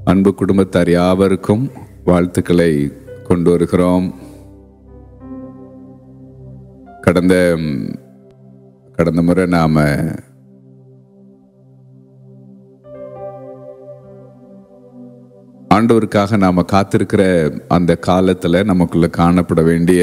அன்பு குடும்பத்தார் யாவருக்கும் வாழ்த்துக்களை கொண்டு வருகிறோம் கடந்த கடந்த முறை நாம ஆண்டவருக்காக நாம காத்திருக்கிற அந்த காலத்துல நமக்குள்ள காணப்பட வேண்டிய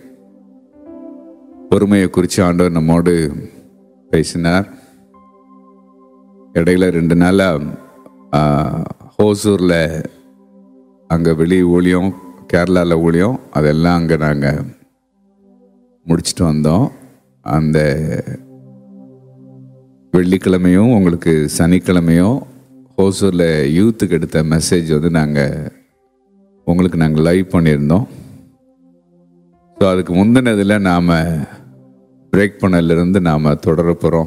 பொறுமையை குறித்து ஆண்டவர் நம்மோடு பேசினார் இடையில ரெண்டு நாளா ஆஹ், ஹோசூர்ல அங்க வெளி ஊழியம் கேரளால ஊழியம் அதெல்லாம் அங்க நாங்க முடிச்சிட்டு வந்தோம் அந்த வெள்ளிக்கிழமையும் உங்களுக்கு சனிக்கிழமையும் ஹோசூரில் யூத்துக்கு எடுத்த மெசேஜ் வந்து நாங்கள் உங்களுக்கு நாங்கள் லைவ் பண்ணியிருந்தோம் ஸோ அதுக்கு முந்தினதில் நாம் பிரேக் பண்ணலேருந்து நாம் தொடர போகிறோம்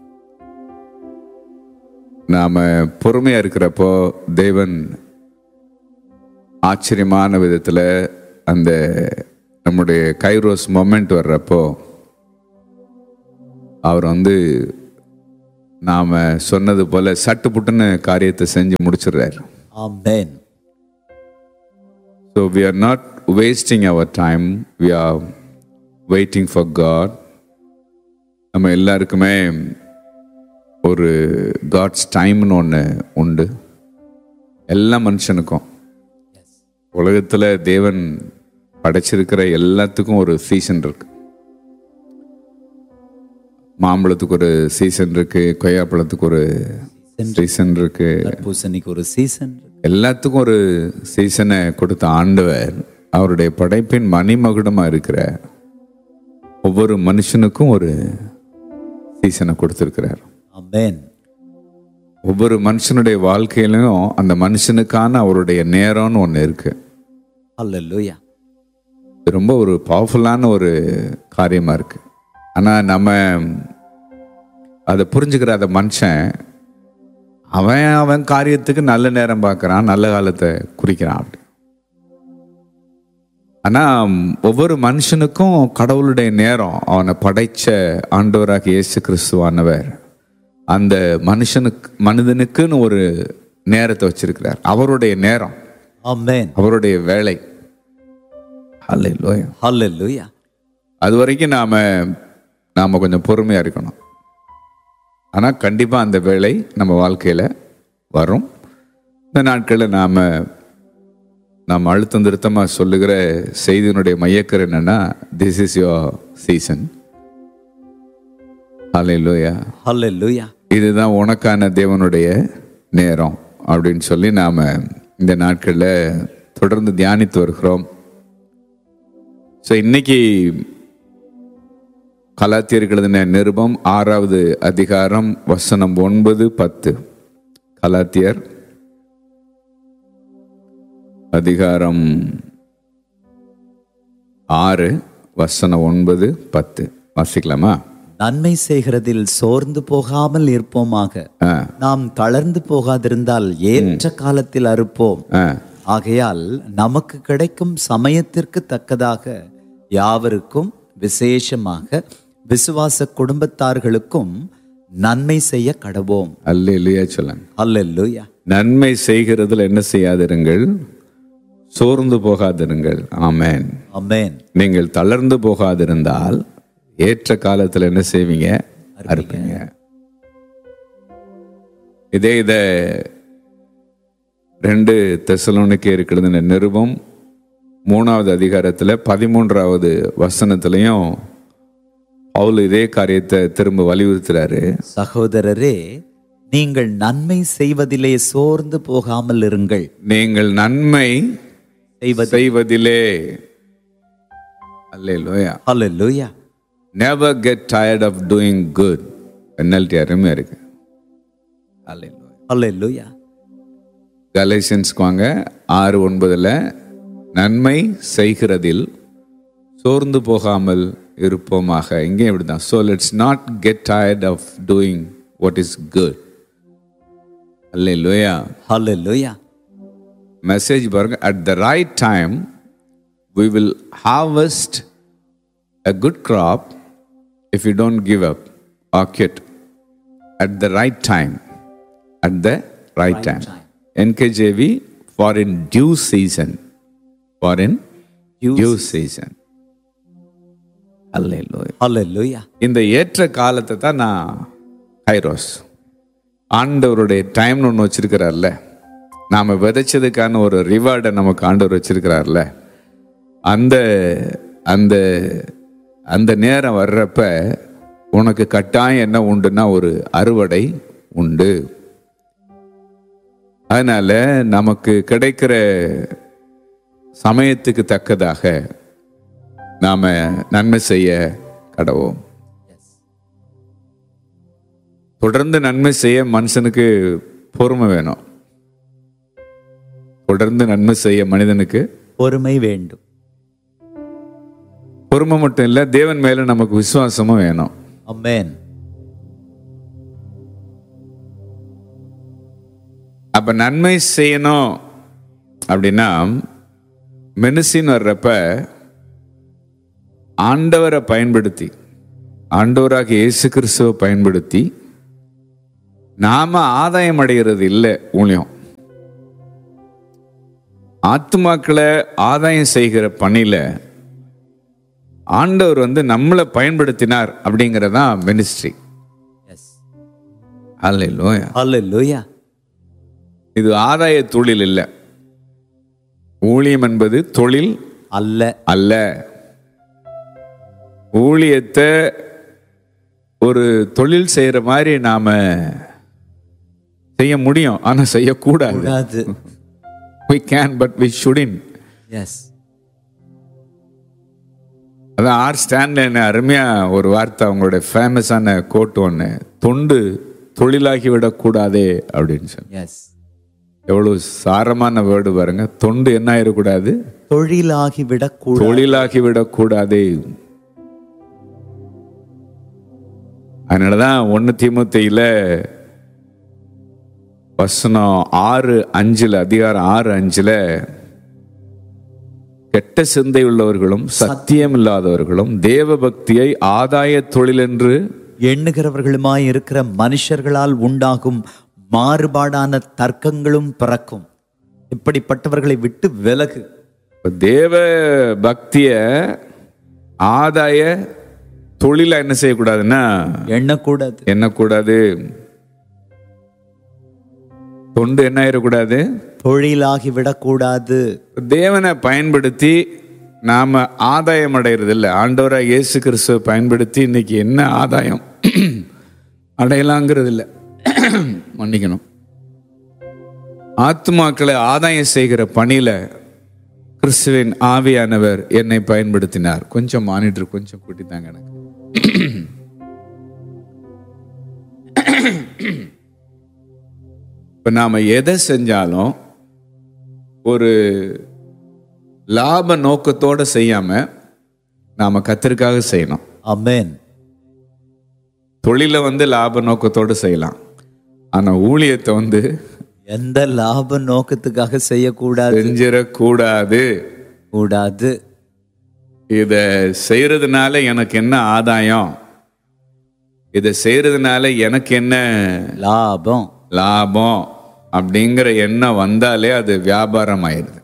நாம் பொறுமையாக இருக்கிறப்போ தேவன் ஆச்சரியமான விதத்தில் அந்த நம்முடைய கைரோஸ் மொமெண்ட் வர்றப்போ அவர் வந்து நாம் சொன்னது போல சட்டு புட்டுன்னு காரியத்தை செஞ்சு முடிச்சிடுறாரு Amen. So we are not wasting our time we are waiting for God நம்ம எல்லாருக்குமே ஒரு காட்ஸ் டைம்னு ஒன்று உண்டு எல்லா மனுஷனுக்கும் உலகத்தில் தேவன் படைச்சிருக்கிற எல்லாத்துக்கும் ஒரு சீசன் இருக்கு மாம்பழத்துக்கு ஒரு சீசன் இருக்கு கொய்யாப்பழத்துக்கு ஒரு சீசன் இருக்கு பூசணிக்கு ஒரு சீசன் எல்லாத்துக்கும் ஒரு சீசனை கொடுத்த ஆண்டவர் அவருடைய படைப்பின் மணிமகுடமா இருக்கிற ஒவ்வொரு மனுஷனுக்கும் ஒரு சீசனை கொடுத்திருக்கிறார் Amen. ஒவ்வொரு மனுஷனுடைய வாழ்க்கையிலும் அந்த மனுஷனுக்கான அவருடைய நேரம்னு ஒன்று இருக்கு Hallelujah. இது ரொம்ப ஒரு பவர்ஃபுல்லான ஒரு காரியமா இருக்கு ஆனா நம்ம அதை புரிஞ்சுக்கிற அந்த மனுஷன் அவன் அவன் காரியத்துக்கு நல்ல நேரம் பார்க்கறான் நல்ல காலத்தை குறிக்கிறான் அப்படி ஆனா ஒவ்வொரு மனுஷனுக்கும் கடவுளுடைய நேரம் அவனை படைச்ச ஆண்டவராக இயேசு கிறிஸ்துவானவர் அந்த மனுஷனுக்கு மனிதனுக்குன்னு ஒரு நேரத்தை வச்சிருக்கிறார் அவருடைய நேரம் Amen. அவருடைய வேலை அல்ல Hallelujah. அது வரைக்கும் நாம நாம கொஞ்சம் பொறுமையா இருக்கணும் ஆனா கண்டிப்பா அந்த வேலை நம்ம வாழ்க்கையில வரும் இந்த நாட்களில் நாம நாம் அழுத்தம் திருத்தமா சொல்லுகிற செய்தியினுடைய மையக்கரு என்னன்னா திஸ் இஸ் யோர் சீசன் ஹalleluya Hallelujah. இதுதான் உனக்கான தேவனுடைய நேரம் அப்படின்னு சொல்லி நாம இந்த நாட்களில் தொடர்ந்து தியானித்து வருகிறோம் ஸோ இன்னைக்கு கலாத்தியர்கள் எழுதின நிருபம் ஆறாவது அதிகாரம் வசனம் ஒன்பது பத்து கலாத்தியர் அதிகாரம் ஆறு வசனம் ஒன்பது பத்து வாசிக்கலாமா நன்மை செய்கிறதில் சோர்ந்து போகாமல் இருப்போமாக ஆ நாம் தளர்ந்து போகாதிருந்தால் ஏற்ற காலத்தில் அறுப்போம் ஆ ஆகையால் நமக்கு கிடைக்கும் சமயத்திற்கு தக்கதாக யாவருக்கும் விசேஷமாக விசுவாச குடும்பத்தார்களுக்கும் நன்மை செய்ய கடவோம் அல்ல இல்லையா சொல்லுங்க அல்லேலூயா நன்மை செய்கிறதுல என்ன செய்யாதிருங்கள் சோர்ந்து போகாதிருங்கள் ஆமென் அமேன் நீங்கள் தளர்ந்து போகாதிருந்தால் ஏற்ற காலத்துல என்ன செய்வீங்க அறுப்பீங்க இதே இத ரெண்டு தெசலோனிக்கு இருக்கிறது நிருபம் மூணாவது அதிகாரத்துல பதிமூன்றாவது வசனத்திலையும் பவுல் இதே காரியத்தை திரும்ப வலியுறுத்துறாரு சகோதரரே நீங்கள் நன்மை செய்வதிலே சோர்ந்து போகாமல் இருங்கள் நீங்கள் நன்மை செய்வது செய்வதிலே அல்லேலூயா அல்லேலூயா never get tired of doing good பெனல்ட்டி அருமையா இருக்கு அல்லேலூயா அல்லேலூயா கலேஷன்ஸ்க்கு வாங்க ஆறு ஒன்பதுல நன்மை செய்கிறதில் சோர்ந்து போகாமல் இருப்போமாக இங்கே இப்படிதான் so let's not get tired of doing what is good அல்லேலூயா அல்லேலூயா மெசேஜ் பாருங்க at the right time we will harvest a good crop if you don't give up or quit at the right time at the right time NKJV for in due season for in due season அல்ல ஹalleluya இந்த ஏற்ற காலத்தை தான் நான் kairos ஆண்டவருடைய டைம்னு ஒன்று வச்சிருக்கிறார்ல நாம் விதைச்சதுக்கான ஒரு ரிவார்டை நமக்கு ஆண்டவர் வச்சிருக்கிறார்ல அந்த அந்த அந்த நேரம் வர்றப்ப உனக்கு கட்டாயம் என்ன உண்டுன்னா ஒரு அறுவடை உண்டு அதனால நமக்கு கிடைக்கிற சமயத்துக்கு தக்கதாக நாம நன்மை செய்ய கடவோம் தொடர்ந்து நன்மை செய்ய மனுஷனுக்கு பொறுமை வேணும் தொடர்ந்து நன்மை செய்ய மனிதனுக்கு பொறுமை வேண்டும் பொறுமை மட்டும் இல்ல தேவன் மேல நமக்கு விசுவாசமும் வேணும் அமேன் அப்ப நன்மை செய்யணும் அப்படின்னா மெனுசின்னு வர்றப்ப ஆண்டவரை பயன்படுத்தி ஆண்டவராக இயேசு கிறிஸ்துவை பயன்படுத்தி நாம ஆதாயம் அடைகிறது இல்லை ஊழியம் ஆத்துமாக்களை ஆதாயம் செய்கிற பணியில ஆண்டவர் வந்து நம்மளை பயன்படுத்தினார் அப்படிங்கறதான் மினிஸ்ட்ரி எஸ் அல்ல ஹalleluya இது ஆதாய தொழில் இல்லை ஊழியம் என்பது தொழில் அல்ல அல்ல ஊழியத்தை ஒரு தொழில் செய்யற மாதிரி நாம செய்ய முடியும் ஆனா செய்யக்கூடாது கூடாது we can but we shouldn't yes அதான் ஆர் ஸ்டான்ல அருமையா ஒரு வார்த்தை அவங்களுடைய ஃபேமஸான கோட் ஒன்று தொண்டு தொழிலாகி விடக்கூடாதே அப்படின்னு சொல்லி எஸ் எவ்வளவு சாரமான வேர்டு பாருங்க தொண்டு என்ன ஆயிடக்கூடாது தொழிலாகி விடக்கூடாது தொழிலாகி விடக்கூடாது அதனாலதான் ஒன்னு தீமுத்தையில வசனம் ஆறு அஞ்சுல அதிகாரம் ஆறு அஞ்சுல கெட்ட சிந்தை உள்ளவர்களும் சத்தியம் இல்லாதவர்களும் தேவ பக்தியை ஆதாய தொழில் என்று எண்ணுகிறவர்களுமாய் இருக்கிற மனுஷர்களால் உண்டாகும் மாறுபாடான தர்க்கங்களும் பிறக்கும் இப்படிப்பட்டவர்களை விட்டு விலகு இப்ப தேவ பக்திய ஆதாய தொழில என்ன செய்யக்கூடாதுன்னா எண்ணக்கூடாது எண்ணக்கூடாது தொண்டு என்ன ஆயிடக்கூடாது தொழிலாகி விடக்கூடாது தேவனை பயன்படுத்தி நாம ஆதாயம் அடைகிறது இல்லை ஆண்டவராக இயேசு கிறிஸ்துவை பயன்படுத்தி இன்னைக்கு என்ன ஆதாயம் அடையலாங்கிறது இல்லை மன்னிக்கணும் ஆத்துமாக்களை ஆதாயம் செய்கிற பணியில கிறிஸ்துவின் ஆவியானவர் என்னை பயன்படுத்தினார் கொஞ்சம் மானிட்டர் கொஞ்சம் கூட்டித்தாங்க எனக்கு இப்ப நாம எதை செஞ்சாலும் ஒரு லாப நோக்கத்தோட செய்யாம நாம கத்திற்காக செய்யணும் அமேன் தொழிலை வந்து லாப நோக்கத்தோட செய்யலாம் ஆனா ஊழியத்தை வந்து எந்த லாப நோக்கத்துக்காக செய்யக்கூடாது செஞ்சிடக்கூடாது கூடாது இத செய்யறதுனால எனக்கு என்ன ஆதாயம் இதை செய்யறதுனால எனக்கு என்ன லாபம் லாபம் அப்படிங்கிற எண்ணம் வந்தாலே அது வியாபாரம் ஆயிடுது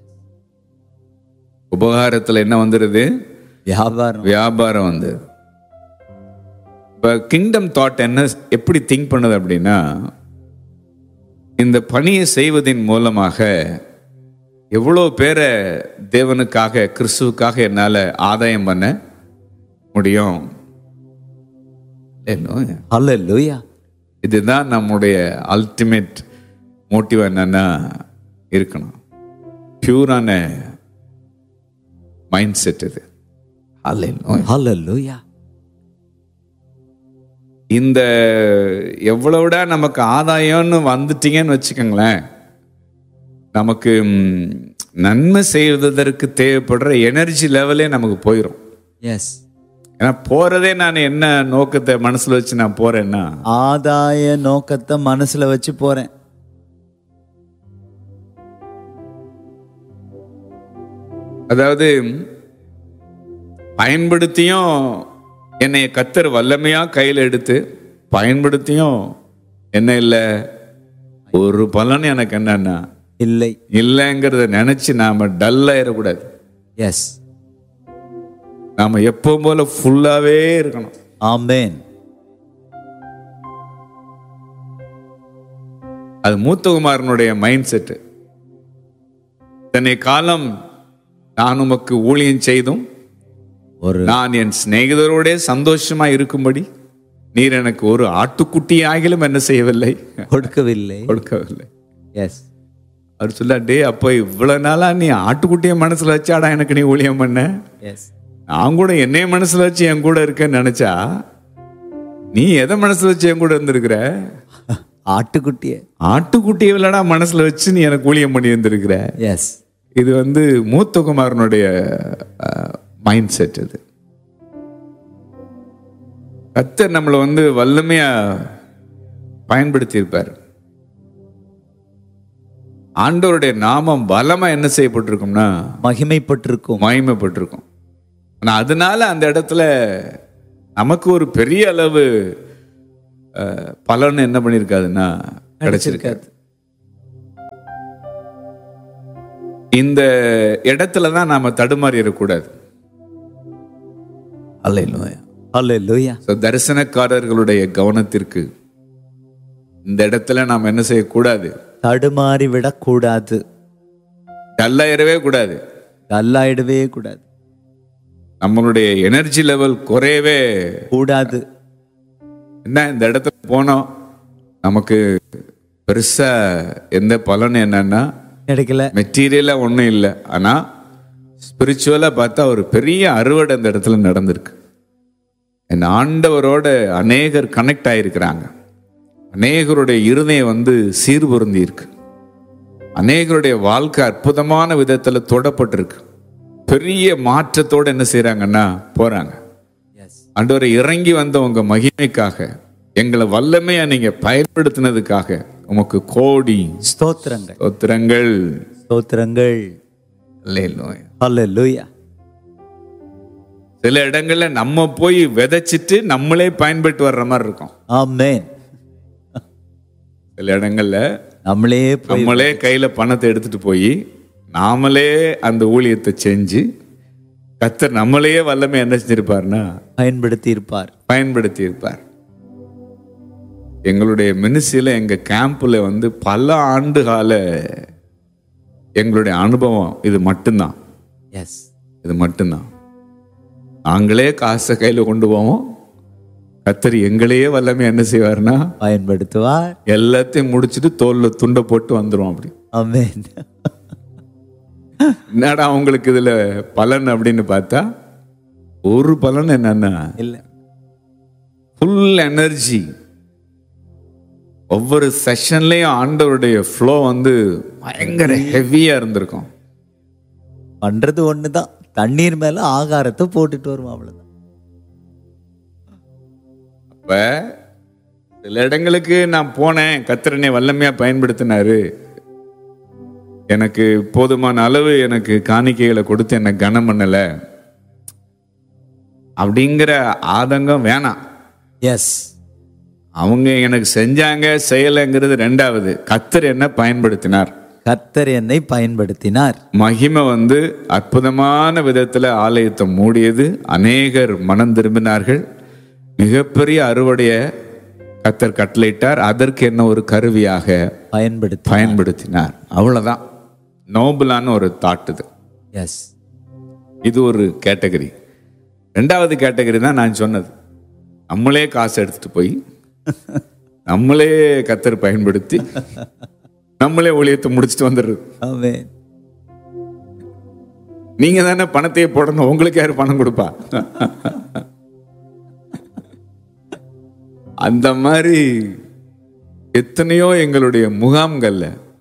உபகாரத்துல என்ன வந்துடுது வியாபாரம் வியாபாரம் வந்து இப்போ கிங்டம் தாட் என்ன எப்படி திங்க் பண்ணுது அப்படின்னா இந்த பணியை செய்வதின் மூலமாக எவ்வளோ பேரை தேவனுக்காக கிறிஸ்துவுக்காக என்னால் ஆதாயம் பண்ண முடியும் இல்லைன்னு? ஹalleluya இதுதான் நம்முடைய அல்டிமேட் மோட்டிவ் என்னன்னா இருக்கணும் பியூரான மைண்ட் செட் இது அல்ல ஹalleluya இந்த எவ்வளவுடா நமக்கு ஆதாயம்னு வந்துட்டீங்கன்னு வச்சுக்கோங்களேன் நமக்கு ம், நன்மை செய்வதற்கு தேவைப்படுற எனர்ஜி லெவலே நமக்கு போயிடும் எஸ் ஏன்னா போறதே நான் என்ன நோக்கத்தை மனசுல வச்சு நான் போறேன்னா ஆதாய நோக்கத்தை மனசுல வச்சு போறேன் அதாவது பயன்படுத்தியும் என்னை கத்தர் வல்லமையா கையில் எடுத்து பயன்படுத்தியும் என்ன இல்லை ஒரு பலன் எனக்கு என்னன்னா இல்லை இல்லைங்கிறத நினைச்சு நாம டல் ஆயிடக்கூடாது எஸ் நாம எப்பவும் போல ஃபுல்லாவே இருக்கணும் ஆமென் அது மூத்தகுமாரனுடைய மைண்ட் செட்டு தன்னை காலம் நான் உமக்கு ஊழியம் செய்தும் ஒரு நான் என் சிநேகிதரோட சந்தோஷமா இருக்கும்படி நீர் எனக்கு ஒரு ஆட்டுக்குட்டி ஆகிலும் என்ன செய்யவில்லை கொடுக்கவில்லை கொடுக்கவில்லை எஸ் அவர் சொல்ல டே அப்போ இவ்வளவு நாளா நீ ஆட்டுக்குட்டியை மனசுல வச்சாடா எனக்கு நீ ஊழியம் பண்ண எஸ் நான் கூட என்னைய மனசுல வச்சு என் கூட இருக்கேன்னு நினைச்சா நீ எதை மனசுல வச்சு என் கூட இருந்திருக்கிற ஆட்டுக்குட்டியே ஆட்டுக்குட்டியை வில்லடா மனசுல வச்சு நீ எனக்கு ஊழியம் பண்ணி இருந்திருக்கிற எஸ் இது வந்து மூத்தகுமாரனுடைய மைண்ட் செட் இது கத்தர் நம்மளை வந்து வல்லமையா பயன்படுத்தி இருப்பார் ஆண்டவருடைய நாமம் பலமா என்ன செய்யப்பட்டிருக்கும்னா மகிமைப்பட்டிருக்கும் மகிமைப்பட்டிருக்கும் ஆனா அதனால அந்த இடத்துல நமக்கு ஒரு பெரிய அளவு அஹ், பலன் என்ன பண்ணியிருக்காதுன்னா கிடைச்சிருக்காது இந்த இடத்துல தான் நாம தடுமாறி இருக்கக்கூடாது அல்லையா அல்லேலூயா ஸோ தரிசனக்காரர்களுடைய கவனத்திற்கு இந்த இடத்துல நாம் என்ன செய்யக்கூடாது தடுமாறி விடக்கூடாது டல்லாயிரவே கூடாது டல்லாயிடவே கூடாது நம்மளுடைய எனர்ஜி லெவல் குறையவே கூடாது என்ன இந்த இடத்துல போனோம் நமக்கு பெருசா எந்த பலன் என்னன்னா கிடைக்கல மெட்டீரியலாக ஒன்றும் இல்லை ஆனால் ஸ்பிரிச்சுவலாக பார்த்தா ஒரு பெரிய அறுவடை அந்த இடத்துல நடந்திருக்கு என் ஆண்டவரோட அநேகர் கனெக்ட் ஆயிருக்கிறாங்க அநேகருடைய இருதயம் வந்து சீர்பொருந்தி இருக்கு அநேகருடைய வாழ்க்கை அற்புதமான விதத்தில் தொடப்பட்டிருக்கு பெரிய மாற்றத்தோட என்ன செய்றாங்கன்னா போறாங்க எஸ் ஆண்டவரை இறங்கி வந்த உங்க மகிமைக்காக எங்களை வல்லமையா நீங்க பயன்படுத்தினதுக்காக உமக்கு கோடி ஸ்தோத்திரங்கள் ஸ்தோத்திரங்கள் ஸ்தோத்திரங்கள் அல்லேலூயா. அல்லேலூயா சில இடங்கள்ல நம்ம போய் விதைச்சிட்டு நம்மளே பயன்பட்டு வர்ற மாதிரி இருக்கும் ஆமென் சில இடங்கள்ல நம்மளே போய் நம்மளே கையில பணத்தை எடுத்துட்டு போய் நாமளே அந்த ஊழியத்தை செஞ்சு கத்தர் நம்மளையே வல்லமை என்ன செஞ்சிருப்பார்னா பயன்படுத்தி இருப்பார் பயன்படுத்தி இருப்பார் எங்களுடைய மினிஸ்ட்ரியில எங்க கேம்ப்ல வந்து பல ஆண்டு கால எங்களுடைய அனுபவம் இது மட்டும்தான் எஸ் இது மட்டும்தான் நாங்களே காசை கையில கொண்டு போவோம் கத்தர் எங்களையே வல்லமை என்ன செய்வார்னா பயன்படுத்துவார் எல்லாத்தையும் முடிச்சுட்டு தோல்ல துண்டை போட்டு வந்துரும் அப்படி ஆமென் என்னடா உங்களுக்கு இதுல பலன் அப்படின்னு பார்த்தா ஒரு பலன் என்னன்னா இல்லை ஃபுல் எனர்ஜி ஒவ்வொரு செஷன்லயும் ஆண்டவருடைய ஃப்ளோ வந்து பயங்கர ஹெவியா இருந்திருக்கும் பண்றது ஒண்ணுதான் தண்ணீர் மேல ஆகாரத்தை போட்டுட்டு வருவோம் அவ்வளவுதான் அப்ப சில இடங்களுக்கு நான் போனேன் கத்திரனை வல்லமையா பயன்படுத்தினாரு எனக்கு போதுமான அளவு எனக்கு காணிக்கைகளை கொடுத்து என்னை கனம் பண்ணல அப்படிங்கிற ஆதங்கம் வேணாம் எஸ் அவங்க எனக்கு செஞ்சாங்க செய்யலைங்கிறது ரெண்டாவது கத்தர் என்ன பயன்படுத்தினார் கர்த்தர் என்னை பயன்படுத்தினார் மகிமை வந்து அற்புதமான விதத்துல ஆலயத்தை மூடியது அநேகர் மனம் திரும்பினார்கள் மிகப்பெரிய அறுவடைய கத்தர் கட்டளையிட்டார் அதற்கு என்ன ஒரு கருவியாக பயன்படுத்தி பயன்படுத்தினார் அவ்வளவுதான் நோபலான ஒரு தாட் இது எஸ் இது ஒரு கேட்டகரி ரெண்டாவது கேட்டகரி தான் நான் சொன்னது நம்மளே காசு எடுத்துட்டு போய் நம்மளே கத்தர் பயன்படுத்தி நம்மளே ஊழியத்தை முடிச்சுட்டு வந்துடுறது ஆமென் நீங்க தானே பணத்தையே போடணும் உங்களுக்கு யாரு பணம் கொடுப்பா அந்த மாதிரி எத்தனையோ எங்களுடைய முகாம்கள்ல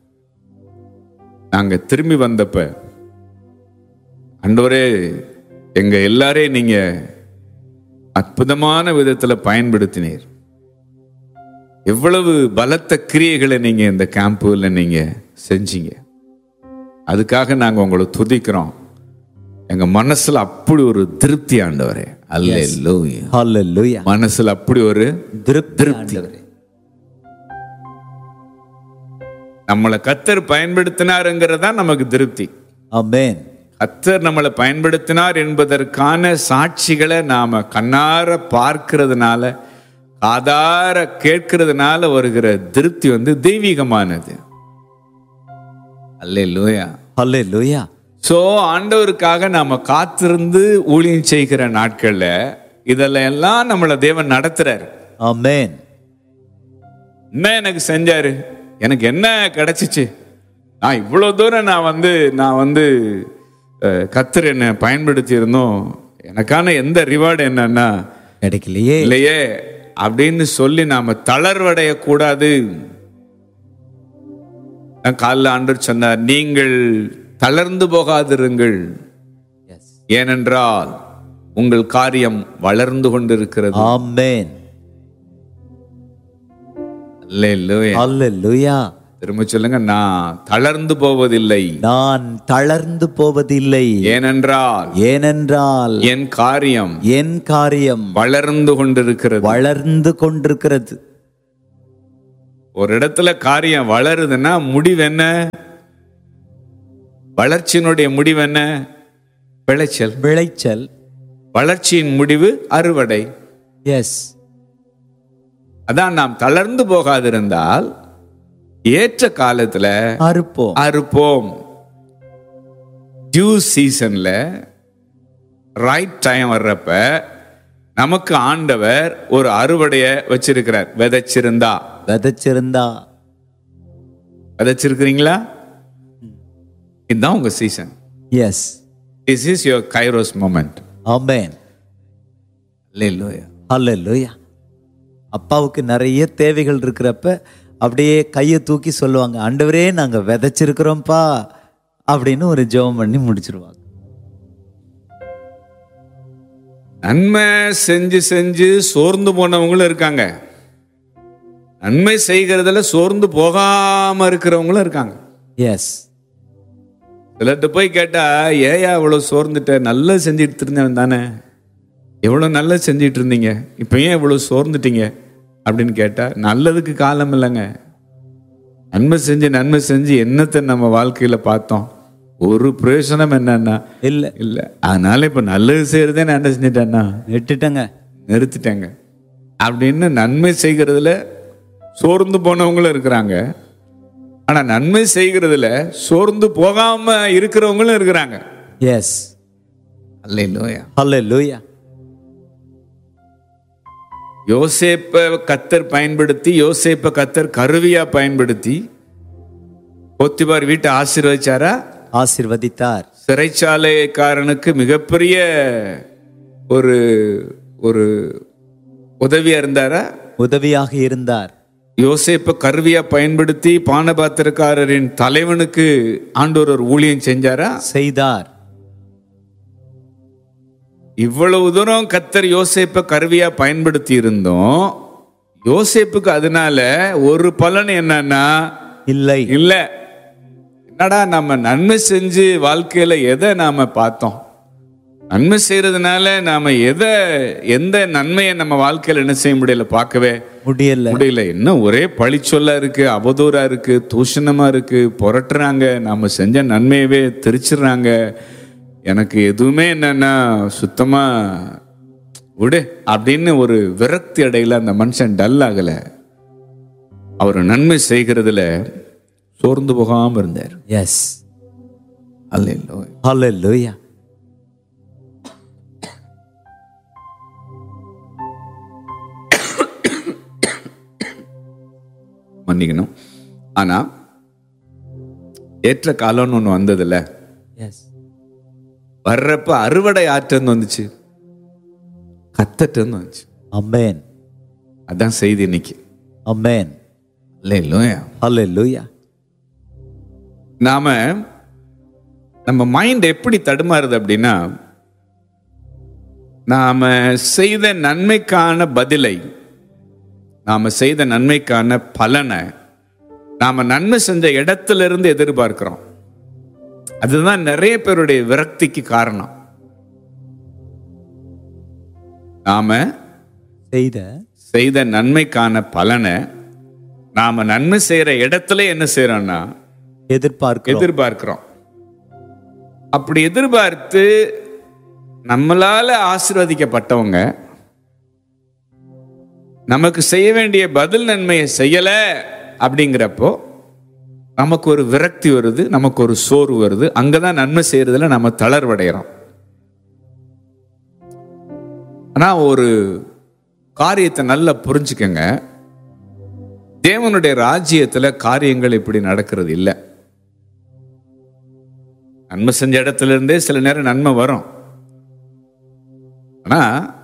நாங்க திரும்பி வந்தப்ப அண்டவரே எங்க எல்லாரையும் நீங்க அற்புதமான விதத்துல பயன்படுத்தினீர் எவ்வளவு பலத்த கிரியைகளை நீங்க இந்த கேம்புல நீங்க செஞ்சீங்க அதுக்காக நாங்க உங்களை துதிக்கிறோம் எங்க மனசுல அப்படி ஒரு திருப்தி ஆண்டவரே அல்லேலூயா ஹalleluya மனசுல அப்படி ஒரு திருப்தி ஆண்டவரே நம்மளை கத்தர் பயன்படுத்தினாருங்கிறதா நமக்கு திருப்தி ஆமென் கத்தர் நம்மளை பயன்படுத்தினார் என்பதற்கான சாட்சிகளை நாம கண்ணார பார்க்கிறதுனால காதார கேட்கிறதுனால வருகிற திருப்தி வந்து தெய்வீகமானது அல்லேலூயா ஹalleluya சோ ஆண்டவருக்காக நாம காத்திருந்து ஊழியம் செய்கிற நாட்கள்ல இதெல்லாம் எல்லாம் நம்மளை தேவன் நடத்துறாரு ஆமென் என்ன எனக்கு செஞ்சாரு எனக்கு என்ன கிடைச்சிச்சு நான் இவ்வளவு தூரம் நான் வந்து நான் வந்து அஹ், கர்த்தர் என்னை பயன்படுத்தி இருந்தோம் எனக்கான எந்த ரிவார்டு என்னன்னா கிடைக்கலையே இல்லையே அப்படின்னு சொல்லி நாம தளர்வடைய கூடாது காலில் ஆண்டவர் சொன்னார் நீங்கள் தளர்ந்து போகாதிருங்கள் எஸ் ஏனென்றால் உங்கள் காரியம் வளர்ந்து கொண்டிருக்கிறது ஆமென் அல்லேலூயா. ஹalleluya திரும்ப சொல்லுங்க நான் தளர்ந்து போவதில்லை நான் தளர்ந்து போவதில்லை ஏனென்றால் ஏனென்றால் என் காரியம் என் காரியம் வளர்ந்து கொண்டிருக்கிறது வளர்ந்து கொண்டிருக்கிறது ஒரு இடத்துல காரியம் வளருதுன்னா முடிவு என்ன வளர்ச்சியினுடைய முடிவு என்ன விளைச்சல் விளைச்சல் வளர்ச்சியின் முடிவு அறுவடை எஸ் அதான் நாம் தளர்ந்து போகாதிருந்தால் ஏற்ற காலத்துல அறுப்போம் அறுப்போம் டியூ சீசன்ல ரைட் டைம் வர்றப்ப நமக்கு ஆண்டவர் ஒரு அறுவடைய வச்சிருக்கிறார் விதைச்சிருந்தா விதைச்சிருந்தா விதைச்சிருக்கிறீங்களா இதுதான் உங்க season yes this is your kairos moment ஆமென் இல்லையா ஹalleluya அப்பாவுக்கு நிறைய தேவைகள் இருக்கிறப்ப அப்படியே கையை தூக்கி சொல்லுவாங்க ஆண்டவரே நாங்க விதைச்சிருக்கிறோம்ப்பா அப்படின்னு ஒரு ஜெபம் பண்ணி முடிச்சிருவாங்க நன்மை செஞ்சு செஞ்சு சோர்ந்து போனவங்களும் இருக்காங்க நன்மை செய்கிறதுல சோர்ந்து போகாம இருக்கிறவங்களும் இருக்காங்க எஸ் சிலர்கிட்ட போய் கேட்டா ஏயா இவ்வளவு சோர்ந்துட்ட நல்லா செஞ்சுட்டு இருந்தவன் தானே எவ்வளவு நல்லா செஞ்சிட்டு இருந்தீங்க இப்போ ஏன் இவ்வளவு சோர்ந்துட்டீங்க அப்படின்னு கேட்டா நல்லதுக்கு காலம் இல்லைங்க நன்மை செஞ்சு நன்மை செஞ்சு என்னத்தை நம்ம வாழ்க்கையில பார்த்தோம் ஒரு பிரயோஜனம் என்னன்னா இல்ல இல்ல அதனால இப்ப நல்லது செய்யறதே நான் என்ன செஞ்சிட்டேன்னா விட்டுட்டேங்க நிறுத்திட்டேங்க அப்படின்னு நன்மை செய்கிறதுல சோர்ந்து போனவங்களும் இருக்கிறாங்க ஆனா நன்மை செய்கிறதுல சோர்ந்து போகாம இருக்கிறவங்களும் இருக்கிறாங்க எஸ் அல்லையா ஹalleluya யோசேப்ப கத்தர் பயன்படுத்தி யோசேப்ப கத்தர் கருவியா பயன்படுத்தி போத்திபார் வீட்டை ஆசீர்வதிச்சாரா ஆசீர்வதித்தார் சிறைச்சாலைக்காரனுக்கு மிகப்பெரிய ஒரு ஒரு உதவியா இருந்தாரா உதவியாக இருந்தார் யோசேப்ப கருவியா பயன்படுத்தி பானபாத்திரக்காரரின் தலைவனுக்கு ஆண்டவர் ஒரு ஊழியம் செஞ்சாரா செய்தார் இவ்வளவு தூரம் கத்தர் யோசேப்ப கருவியா பயன்படுத்தி இருந்தோம் யோசேப்புக்கு அதனால ஒரு பலன் என்னன்னா இல்லை இல்ல என்னடா நம்ம நன்மை செஞ்சு வாழ்க்கையில எதை நாம பார்த்தோம் நன்மை செய்யறதுனால நாம எதை எந்த நன்மையை நம்ம வாழ்க்கையில என்ன செய்ய முடியல பார்க்கவே முடியல முடியல என்ன ஒரே பழிச்சொல்லா இருக்கு அவதூறா இருக்கு தூஷணமா இருக்கு புரட்டுறாங்க நாம செஞ்ச நன்மையவே திரிச்சிடுறாங்க எனக்கு எதுவுமே என்னன்னா சுத்தமா விடு அப்படின்னு ஒரு விரக்தி அடையில அந்த மனுஷன் டல் ஆகல அவர் நன்மை செய்கிறதுல சோர்ந்து போகாம இருந்தார் எஸ் அல்ல ஹalleluya மன்னிக்கணும் ஆனா ஏற்ற காலம்னு ஒண்ணு வந்ததுல எஸ் வர்றப்ப அறுவடை ஆற்றன்னு வந்துச்சு கத்தட்டுன்னு வந்துச்சு அமேன் அதான் செய்தி இன்னைக்கு அமேன் இல்லையா ஹalleluya நாம நம்ம மைண்ட் எப்படி தடுமாறுது அப்படின்னா நாம செய்த நன்மைக்கான பதிலை நாம செய்த நன்மைக்கான பலனை நாம நன்மை செஞ்ச இடத்துல இருந்து எதிர்பார்க்கிறோம் அதுதான் நிறைய பேருடைய விரக்திக்கு காரணம் நாம செய்த செய்த நன்மைக்கான பலனை நாம நன்மை செய்யற இடத்துல என்ன செய்யறோம்னா எதிர்பார்க்கிறோம் எதிர்பார்க்கிறோம் அப்படி எதிர்பார்த்து நம்மளால ஆசீர்வதிக்கப்பட்டவங்க நமக்கு செய்ய வேண்டிய பதில் நன்மையை செய்யல அப்படிங்கிறப்போ நமக்கு ஒரு விரக்தி வருது நமக்கு ஒரு சோர்வு வருது அங்கதான் நன்மை செய்யறதுல நம்ம தளர்வடைகிறோம் ஆனா ஒரு காரியத்தை நல்லா புரிஞ்சுக்கங்க தேவனுடைய ராஜ்யத்துல காரியங்கள் இப்படி நடக்கிறது இல்லை நன்மை செஞ்ச இடத்துல இருந்தே சில நேரம் நன்மை வரும் ஆனா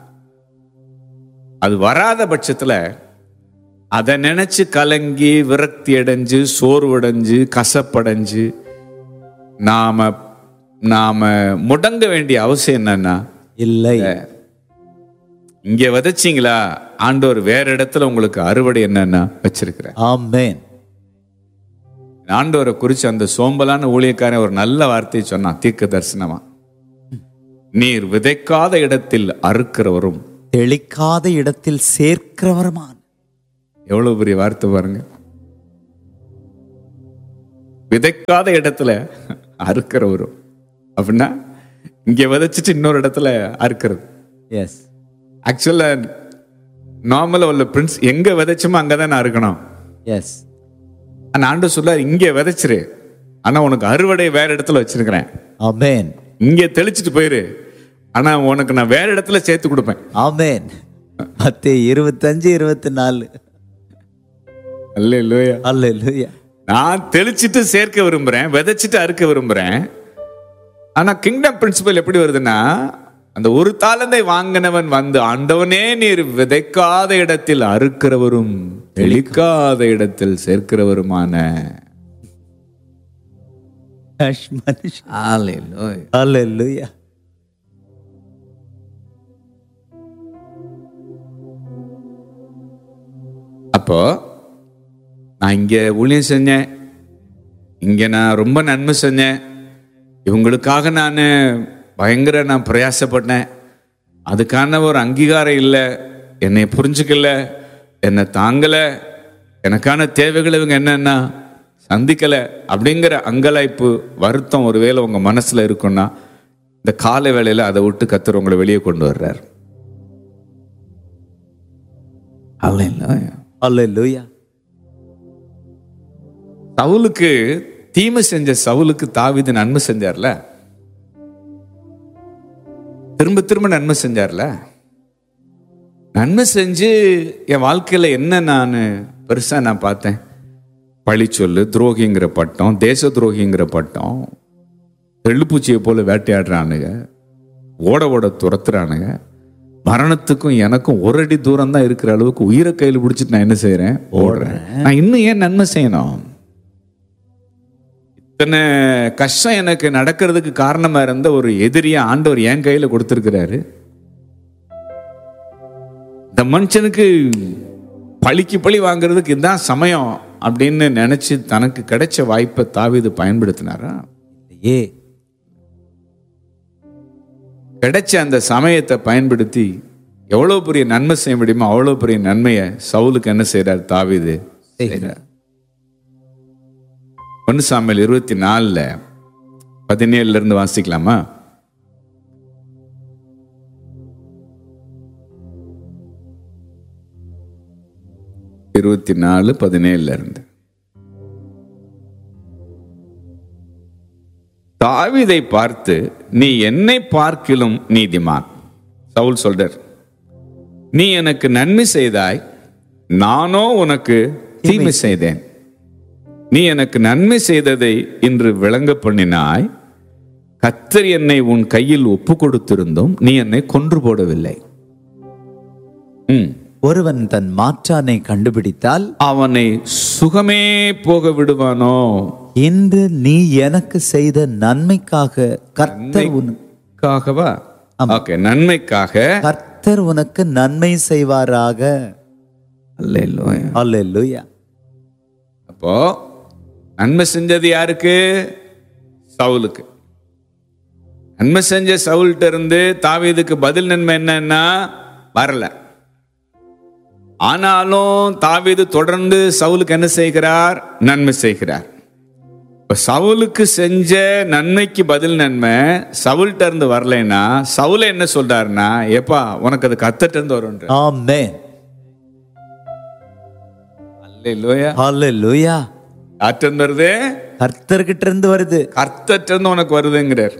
அது வராத பட்சத்துல அதை நினைச்சு கலங்கி விரக்தி அடைஞ்சு சோர்வடைஞ்சு கசப்படைஞ்சு நாம நாம முடங்க வேண்டிய அவசியம் என்னன்னா இல்லை இங்க விதைச்சீங்களா ஆண்டவர் வேற இடத்துல உங்களுக்கு அறுவடை என்னன்னா வச்சிருக்கிறார் ஆமென் ஆண்டவரை குறிச்சு அந்த சோம்பலான ஊழியக்காரன் ஒரு நல்ல வார்த்தையை சொன்னான் தீர்க்க தரிசனமா நீர் விதைக்காத இடத்தில் அறுக்கிறவரும் தெளிக்காத இடத்தில் சேர்க்கிறவருமான் எவ்வளவு பெரிய வார்த்தை பாருங்க விதைக்காத இடத்துல அறுக்கிறவரும் அப்படின்னா இங்க விதைச்சிட்டு இன்னொரு இடத்துல அறுக்கிறது எஸ் ஆக்சுவலா நார்மலா உள்ள பிரின்ஸ் எங்க விதைச்சோமோ அங்கதான் நான் அறுக்கணும் எஸ் ஆனா ஆண்டு சொல்ல இங்க விதைச்சிரு ஆனா உனக்கு அறுவடை வேற இடத்துல வச்சிருக்கிறேன் ஆமென் இங்க தெளிச்சிட்டு போயிரு ஆனா உனக்கு நான் வேற இடத்துல சேர்த்து கொடுப்பேன் ஆமென் மத்தே இருபத்தஞ்சு இருபத்தி நாலு அல்ல இல்லையா அல்லேலூயா நான் தெளிச்சிட்டு சேர்க்க விரும்புறேன் விதைச்சிட்டு அறுக்க விரும்புறேன் ஆனா கிங்டம் பிரின்சிபல் எப்படி வருதுன்னா அந்த ஒரு தாளந்தை வாங்கினவன் வந்து ஆண்டவனே நீர் விதைக்காத இடத்தில் அறுக்கிறவரும் தெளிக்காத இடத்தில் சேர்க்கிறவருமான அல்லேலூயா அப்போ நான் இங்க ஊழியம் செஞ்சேன் இங்க நான் ரொம்ப நன்மை செஞ்சேன் இவங்களுக்காக நான் பயங்கர நான் பிரயாசப்பட்டேன் அதுக்கான ஒரு அங்கீகாரம் இல்லை என்னை புரிஞ்சுக்கல என்னை தாங்கல எனக்கான தேவைகள் இவங்க என்னன்னா சந்திக்கல அப்படிங்கிற அங்கலாய்ப்பு வருத்தம் ஒருவேளை உங்க மனசுல இருக்குன்னா இந்த காலை வேளையில அதை விட்டு கத்தர் உங்களை வெளியே கொண்டு வர்றார் அல்லேலூயா அல்லேலூயா சவுலுக்கு தீமை செஞ்ச சவுலுக்கு தாவீது நன்மை செஞ்சார்ல திரும்ப திரும்ப நன்மை செஞ்சார்ல நன்மை செஞ்சு என் வாழ்க்கையில என்ன நான் பெருசா நான் பார்த்தேன் பழி சொல்லு துரோகிங்கிற பட்டம் தேச துரோகிங்கிற பட்டம் தெள்ளுப்பூச்சியை போல வேட்டையாடுறானுங்க ஓட ஓட துரத்துறானுங்க மரணத்துக்கும் எனக்கும் ஒரு அடி தூரம் தான் இருக்கிற அளவுக்கு உயிரை கையில் பிடிச்சிட்டு நான் என்ன செய்றேன் ஓடுறேன் நான் இன்னும் ஏன் நன்மை செய்யணும் இத்தனை கஷ்டம் எனக்கு நடக்கிறதுக்கு காரணமா இருந்த ஒரு எதிரியை ஆண்டவர் என் கையில கொடுத்திருக்கிறாரு இந்த மனுஷனுக்கு பழிக்கு பழி வாங்குறதுக்கு இதுதான் சமயம் அப்படின்னு நினைச்சு தனக்கு கிடைச்ச வாய்ப்பை தாவீது பயன்படுத்தினாரா ஏ கிடைச்ச அந்த சமயத்தை பயன்படுத்தி எவ்வளவு பெரிய நன்மை செய்ய முடியுமோ அவ்வளவு பெரிய நன்மையை சவுலுக்கு என்ன செய்றார் தாவீது செய்றார் ஒன்று சாமியல் இருபத்தி நாலுல பதினேழுல இருந்து வாசிக்கலாமா இருபத்தி நாலு பதினேழுல இருந்து தாவீதை பார்த்து நீ என்னை பார்க்கிலும் நீதிமான் சவுல் சொல்றார் நீ எனக்கு நன்மை செய்தாய் நானோ உனக்கு தீமை செய்தேன் நீ எனக்கு நன்மை செய்ததை இன்று விளங்க பண்ணினாய் கத்தர் என்னை உன் கையில் ஒப்பு கொடுத்திருந்தும் நீ என்னை கொன்று போடவில்லை ம். ஒருவன் தன் மாற்றானை கண்டுபிடித்தால் அவனை சுகமே போக விடுவானோ இன்று நீ எனக்கு செய்த நன்மைக்காக கர்த்தர் உன் நன்மைக்காகவா ஓகே நன்மைக்காக கர்த்தர் உனக்கு நன்மை செய்வாராக அல்லேலூயா. அல்லேலூயா அப்போ நன்மை செஞ்சது யாருக்கு சவுலுக்கு நன்மை செஞ்ச சவுல்கிட்ட இருந்து தாவீதுக்கு பதில் நன்மை என்னன்னா வரல ஆனாலும் தாவீது தொடர்ந்து சவுலுக்கு என்ன செய்கிறார் நன்மை செய்கிறார் இப்ப சவுலுக்கு செஞ்ச நன்மைக்கு பதில் நன்மை சவுல்கிட்ட இருந்து வரலைன்னா சவுல என்ன சொல்றாருன்னா ஏப்பா உனக்கு அது கத்தட்ட இருந்து வரும்ன்ற ஆமென் அல்லேலூயா ஹalleluya யார்கிட்ட இருந்து வருது கர்த்தர்கிட்ட இருந்து வருது கர்த்தட்ட இருந்து உனக்கு வருதுங்கிறார்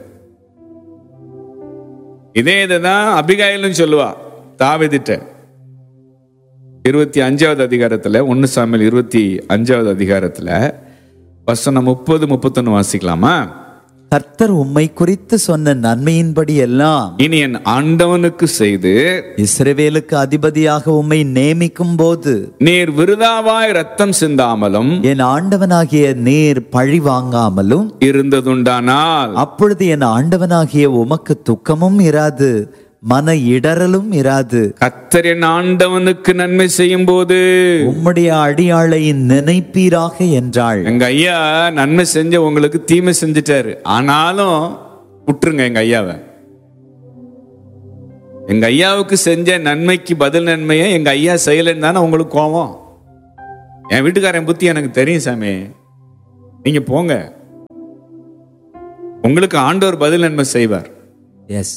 இதே இதுதான் அபிகாயிலும் சொல்லுவா தாவிதிட்ட இருபத்தி அஞ்சாவது அதிகாரத்துல ஒன்னு சாமியல் இருபத்தி அஞ்சாவது அதிகாரத்துல வசனம் முப்பது முப்பத்தொன்னு வாசிக்கலாமா கர்த்தர் உம்மை குறித்து சொன்ன நன்மையின்படி எல்லாம் இனி என் ஆண்டவனுக்கு செய்து இஸ்ரவேலுக்கு அதிபதியாக உம்மை நேமிக்கும் போது நீர் விருதாவாய் ரத்தம் சிந்தாமலும் என் ஆண்டவனாகிய நீர் பழி வாங்காமலும் இருந்ததுண்டானால் அப்பொழுது என் ஆண்டவனாகிய உமக்கு துக்கமும் இராது மன இடறலும் இராது கத்தர் என் ஆண்டவனுக்கு நன்மை செய்யும் போது உம்முடைய அடியாளை நினைப்பீராக என்றாள் எங்க ஐயா நன்மை செஞ்ச உங்களுக்கு தீமை செஞ்சுட்டாரு ஆனாலும் விட்டுருங்க எங்க ஐயாவை எங்க ஐயாவுக்கு செஞ்ச நன்மைக்கு பதில் நன்மையை எங்க ஐயா செய்யலைன்னு தானே உங்களுக்கு கோவம் என் வீட்டுக்காரன் புத்தி எனக்கு தெரியும் சாமி நீங்க போங்க உங்களுக்கு ஆண்டவர் பதில் நன்மை செய்வார் எஸ்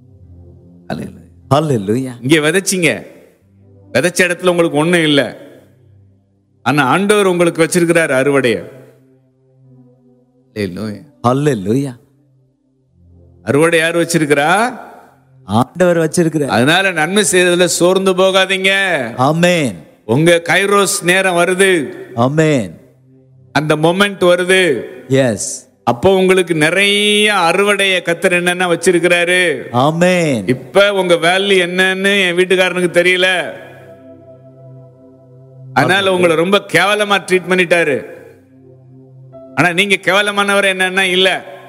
ஹalleluya இங்க விதைச்சிங்க விதைச்ச இடத்துல உங்களுக்கு ஒண்ணும் இல்லை ஆனா ஆண்டவர் உங்களுக்கு வச்சிருக்கிறார் அறுவடைய ஹalleluya அறுவடை யார் வச்சிருக்கிறா ஆண்டவர் வச்சிருக்கிறார் அதனால நன்மை செய்யறதுல சோர்ந்து போகாதீங்க ஆமென் உங்க கைரோஸ் நேரம் வருது ஆமென் அந்த மொமெண்ட் வருது எஸ் அப்போ உங்களுக்கு நிறைய அறுவடைய கத்தர் என்னென்ன வச்சிருக்கிறாரு ஆமென் இப்ப உங்க வேல்யூ என்னன்னு என் வீட்டுக்காரனுக்கு தெரியல அதனால உங்களை ரொம்ப கேவலமா ட்ரீட் பண்ணிட்டாரு ஆனா நீங்க கேவலமானவர் என்னன்னா இல்ல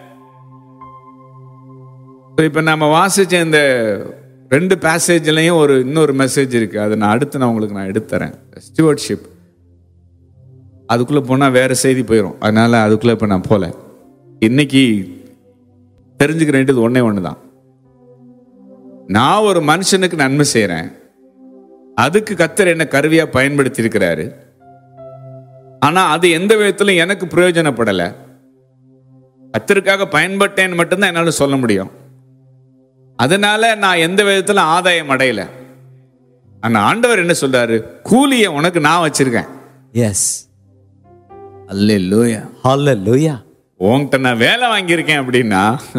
இப்ப நம்ம வாசிச்ச இந்த ரெண்டு பேசேஜ்லயும் ஒரு இன்னொரு மெசேஜ் இருக்கு அதை நான் அடுத்து நான் உங்களுக்கு நான் எடுத்துறேன் ஸ்டூவர்ட்ஷிப் அதுக்குள்ள போனா வேற செய்தி போயிடும் அதனால அதுக்குள்ள இப்ப நான் போல இன்னைக்கு தெரிஞ்சுக்க வேண்டியது ஒண்ணே ஒண்ணுதான் நான் ஒரு மனுஷனுக்கு நன்மை செய்றேன் அதுக்கு கத்தர் என்ன கருவியா பயன்படுத்தி இருக்கிறாரு ஆனா அது எந்த விதத்திலும் எனக்கு பிரயோஜனப்படல கத்தருக்காக பயன்பட்டேன்னு மட்டும்தான் என்னால சொல்ல முடியும் அதனால நான் எந்த விதத்துல ஆதாயம் அடையல ஆனா ஆண்டவர் என்ன சொல்றாரு கூலியை உனக்கு நான் வச்சிருக்கேன் எஸ் அல்லேலூயா ஹalleluya உன்கிட்ட நான் வேலை வாங்கியிருக்கேன் அப்படின்னா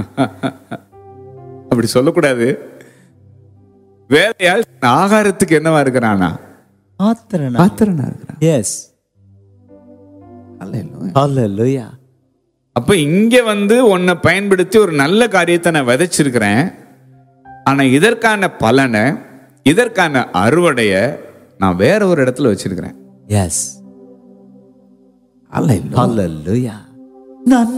அப்படி சொல்லக்கூடாது வேலையால் நான் ஆகாரத்துக்கு என்னவா இருக்கிறானா ஆத்திரனா பாத்திரனா இருக்கிறான் எஸ் ஹalleluya அப்ப இங்க வந்து உன்னை பயன்படுத்தி ஒரு நல்ல காரியத்தை நான் விதைச்சிருக்கிறேன் ஆனா இதற்கான பலனை இதற்கான அறுவடைய நான் வேற ஒரு இடத்துல வச்சிருக்கிறேன் எஸ் ஹalleluya நான்